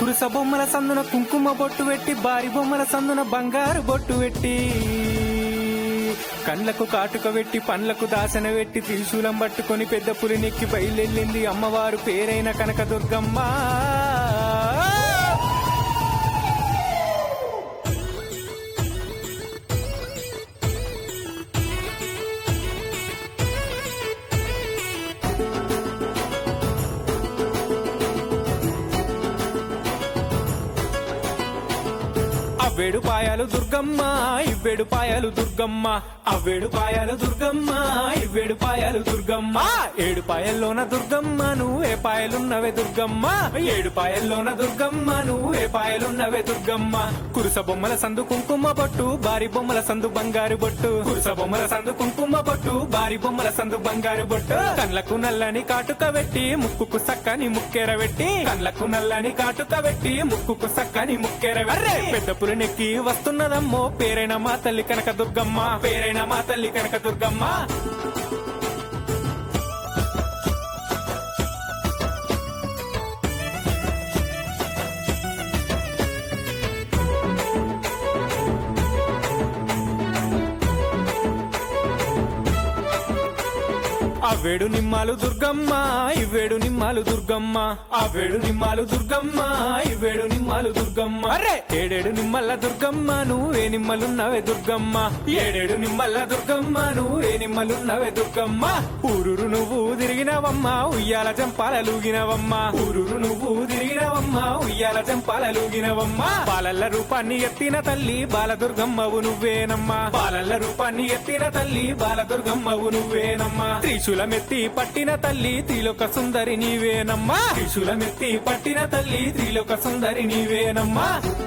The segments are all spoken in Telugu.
కురుస బొమ్మల సందున కుంకుమ బొట్టు పెట్టి బారి బొమ్మల సందున బంగారు బొట్టు పెట్టి కండ్లకు కాటుక పెట్టి పండ్లకు దాసన పెట్టి త్రిశూలం పట్టుకొని పెద్ద పులినెక్కి బయలుదేరింది అమ్మవారు పేరైన కనకదుర్గమ్మ అవ్వేడు పాయాలు దుర్గమ్మ ఇవ్వేడు పాయాలు దుర్గమ్మ అవ్వేడు పాయాలు దుర్గమ్మ ఇవ్వేడు పాయాలు దుర్గమ్మ ఏడు పాయల్లోన దుర్గమ్మ నువ్వే పాయలున్నవే దుర్గమ్మ ఏడు పాయల్లోన దుర్గమ్మ నువ్వే పాయలున్నవే దుర్గమ్మ కురుస బొమ్మల సందు కుంకుమ బొట్టు బారి బొమ్మల సందు బంగారు బొట్టు కురుస బొమ్మల సందు కుంకుమ బొట్టు బారి బొమ్మల సందు బంగారు బొట్టు కళ్ళకు నల్లని కాటుక పెట్టి ముక్కుకు సక్కని ముక్కెర పెట్టి కళ్ళకు నల్లని కాటుక పెట్టి ముక్కుకు సక్కని ముక్కెర పెట్టి పెద్ద పులినెక్కి వస్తున్నదమ్మో పేరైన మా తల్లి కనక దుర్గమ్మ పేరైన మా తల్లి కనక దుర్గమ్మ అవ్వేడు నిమ్మాలు దుర్గమ్మ ఇవ్వేడు నిమ్మాలు దుర్గమ్మ అవ్వేడు నిమ్మాలు దుర్గమ్మ ఇవ్వేడు నిమ్మాలు దుర్గమ్మ అరే ఏడేడు నిమ్మల్ల దుర్గమ్మ నువ్వే నిమ్మలున్నవే దుర్గమ్మ ఏడేడు నిమ్మల్ల దుర్గమ్మ నువ్వే నిమ్మలున్నవే దుర్గమ్మ ఊరూరు నువ్వు తిరిగినవమ్మ ఉయ్యాల చంపాల లూగినవమ్మ ఊరూరు నువ్వు తిరిగినవమ్మ ఉయ్యాల చంపాల లూగినవమ్మ బాలల్ల రూపాన్ని ఎత్తిన తల్లి బాలదుర్గమ్మవు నువ్వేనమ్మా బాలల్ల రూపాన్ని ఎత్తిన తల్లి బాలదుర్గమ్మవు నువ్వేనమ్మా త్రిశూలమెత్తి పట్టిన తల్లి త్రిలోక సుందరి నీవేనమ్మా త్రిశూలమెత్తి పట్టిన తల్లి త్రిలోక సుందరి నీవేనమ్మా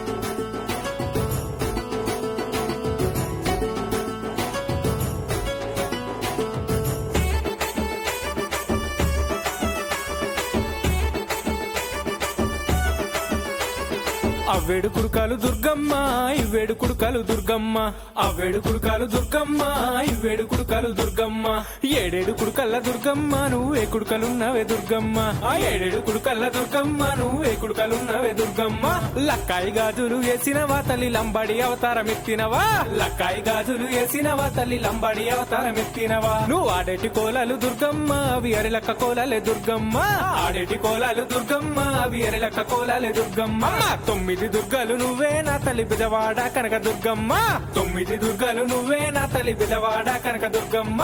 అవ్వేడు కుడుకాలు దుర్గమ్మ ఇవ్వేడు కుడుకాలు దుర్గమ్మ అవ్వేడు కుడుకాలు దుర్గమ్మ ఇవ్వేడు కుడుకాలు దుర్గమ్మ ఏడేడు కుడుకల్ల దుర్గమ్మ నువ్వే కుడుకలున్నవే దుర్గమ్మ ఆ ఏడేడు కుడుకల్ల దుర్గమ్మ నువ్వే కుడుకలున్నవే దుర్గమ్మ లక్కాయి గాజులు వేసినవా తల్లి లంబడి అవతారం ఎత్తినవా లక్కాయి గాజులు వేసినవా తల్లి లంబడి అవతారం ఎత్తినవా నువ్వు ఆడేటి కోలాలు దుర్గమ్మ అవి అరిలక్క కోలాలే దుర్గమ్మ ఆడేటి కోలాలు దుర్గమ్మ అవి అరిలక్క కోలాలే దుర్గమ్మ తొమ్మిది దుర్గలు నువ్వే నా తల్లి బిదవాడ కనక దుర్గమ్మ తొమ్మిది దుర్గలు నువ్వే నా తల్లి బిదవాడ కనక దుర్గమ్మ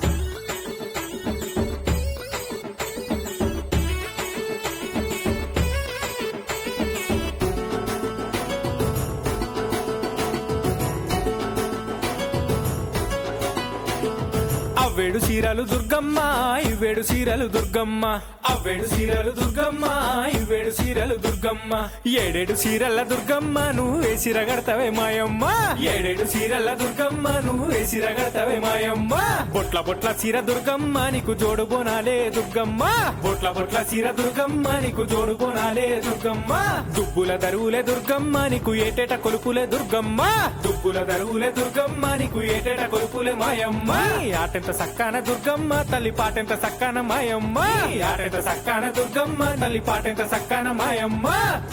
అవ్వేడు చీరలు దుర్గమ్మ ఇవ్వేడు చీరలు దుర్గమ్మ అవ్వేడు చీరలు దుర్గమ్మ ఇవ్వేడు చీరలు దుర్గమ్మ ఏడేడు చీరల దుర్గమ్మ నువ్వు వేసిర గడతవే మాయమ్మ ఏడేడు చీరల దుర్గమ్మ నువ్వు వేసిర గడతవే మాయమ్మ బొట్ల బొట్ల చీర దుర్గమ్మ నీకు జోడు బోనాలే దుర్గమ్మ బొట్ల బొట్ల చీర దుర్గమ్మ నీకు జోడు బోనాలే దుర్గమ్మ దుబ్బుల దరువులే దుర్గమ్మ నీకు ఏటేట కొలుపులే దుర్గమ్మ దుబ్బుల దరువులే దుర్గమ్మ నీకు ఏటేట కొలుపులే మాయమ్మ ఈ ఆటెంత సక్కాన దుర్గమ్మ తల్లి పాటెంత సక్కాన మాయమ్మ ఈ ఆటెంత సక్కాన దుర్గమ్మ తల్లి పాటెంత సక్కాన మాయమ్మ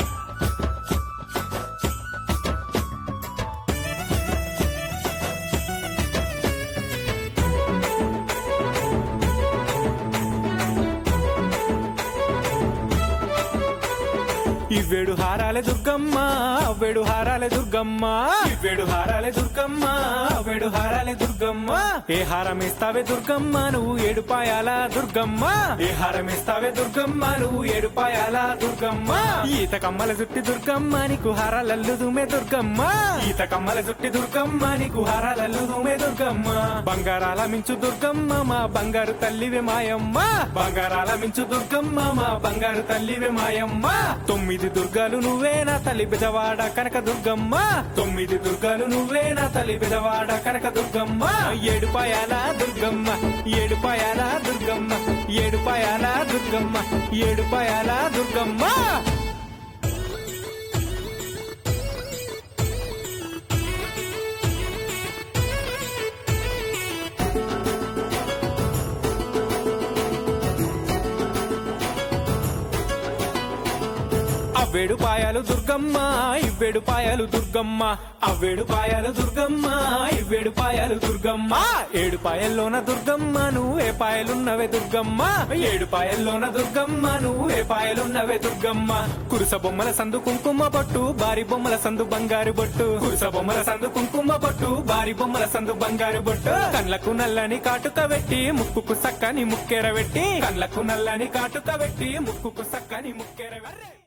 ఇవ్వేడు హారాలే దుర్గమ్మ అవ్వేడు హారాలే దుర్గమ్మ ఇవ్వేడు హారాలే దుర్గమ్మ అవ్వేడు హారాలే దుర్గమ్మ ఏ హారం ఇస్తావే దుర్గమ్మ నువ్వు ఏడు పాయాల దుర్గమ్మ ఏ హారం ఇస్తావే దుర్గమ్మ నువ్వు ఏడు పాయాల దుర్గమ్మ ఈత కమ్మల జుట్టి దుర్గమ్మ నీకు హారాలల్లుదుమే దుర్గమ్మ ఈత కమ్మల జుట్టి దుర్గమ్మ నీకు హారాలల్లుదుమే దుర్గమ్మ బంగారాల మించు దుర్గమ్మ మా బంగారు తల్లివే మాయమ్మ బంగారాల మించు దుర్గమ్మ మా బంగారు తల్లివే మాయమ్మ తొమ్మిది దుర్గాలు నువ్వే నా తల్లి బిదవాడ కనక దుర్గమ్మ తొమ్మిది దుర్గాలు నువ్వే నా తల్లి బిదవాడ కనక దుర్గమ్మ ఏడు పాయాల దుర్గమ్మ ఏడు పాయాల దుర్గమ్మ ఏడు పాయాల దుర్గమ్మ ఏడు పాయాల దుర్గమ్మ అవ్వేడు పాయాలు దుర్గమ్మ ఇవ్వేడు పాయాలు దుర్గమ్మ అవ్వేడు పాయాలు దుర్గమ్మ ఇవ్వేడు పాయాలు దుర్గమ్మ ఏడు పాయల్లోన దుర్గమ్మ నువ్వు ఏ పాయలున్నవే దుర్గమ్మ ఏడు పాయల్లోన దుర్గమ్మ నువ్వు ఏ పాయలున్నవే దుర్గమ్మ కురుస బొమ్మల సందు కుంకుమ బొట్టు బారి బొమ్మల సందు బంగారు బొట్టు కురుస బొమ్మల సందు కుంకుమ బొట్టు బారి బొమ్మల సందు బంగారు బొట్టు కళ్ళకు నల్లని కాటుక పెట్టి ముక్కుకు సక్కని ముక్కెర పెట్టి కళ్ళకు నల్లని కాటుక పెట్టి ముక్కుకు సక్కని ముక్కెర పెట్టి